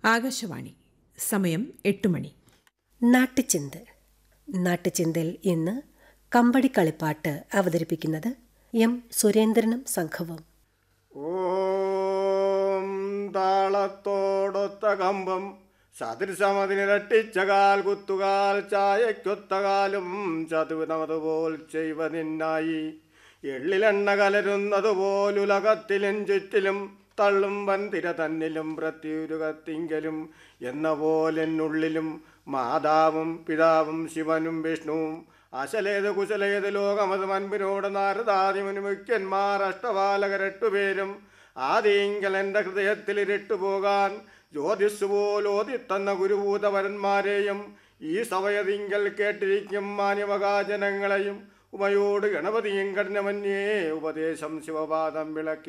ആകാശവാണി സമയം എട്ട് മണി നാട്ടുചിന്ത് നാട്ടുചിന്തയിൽ ഇന്ന് കമ്പടി കളിപ്പാട്ട് അവതരിപ്പിക്കുന്നത് എം സുരേന്ദ്രനും സംഘവും ഓം താളത്തോടൊത്ത കമ്പം സദൃശമതിനിരട്ടിച്ച കാൽ കുത്തുകാൽ ചായക്കൊത്തകാലും ചതുവിനമതുപോൽ ചെയ്വ നിന്നായി എള്ളിലെണ്ണ കലരുന്നതുപോലുലകത്തിലും ചുറ്റിലും തള്ളും വൻതിര തന്നിലും പ്രത്യുരുകത്തിങ്കലും എന്ന പോലെന്നുള്ളിലും മാതാവും പിതാവും ശിവനും വിഷ്ണുവും അശലേത് കുശലേത് ലോകമത് മൻപിനോട് നാരദാദിമുനി മുഖ്യന്മാർ അഷ്ടപാലകരെട്ടുപേരും ആദിങ്കൽ എൻ്റെ ഹൃദയത്തിൽ ഇരുട്ടുപോകാൻ ജ്യോതിസ് പോലോതിത്തന്ന ഗുരുഭൂതവരന്മാരെയും ഈ സമയതിങ്കൽ കേട്ടിരിക്കും മാന്യമകാജനങ്ങളെയും ഉമയോട് ഗണപതിയും കഠിനമന്യേ ഉപദേശം ശിവപാദം വിളക്കി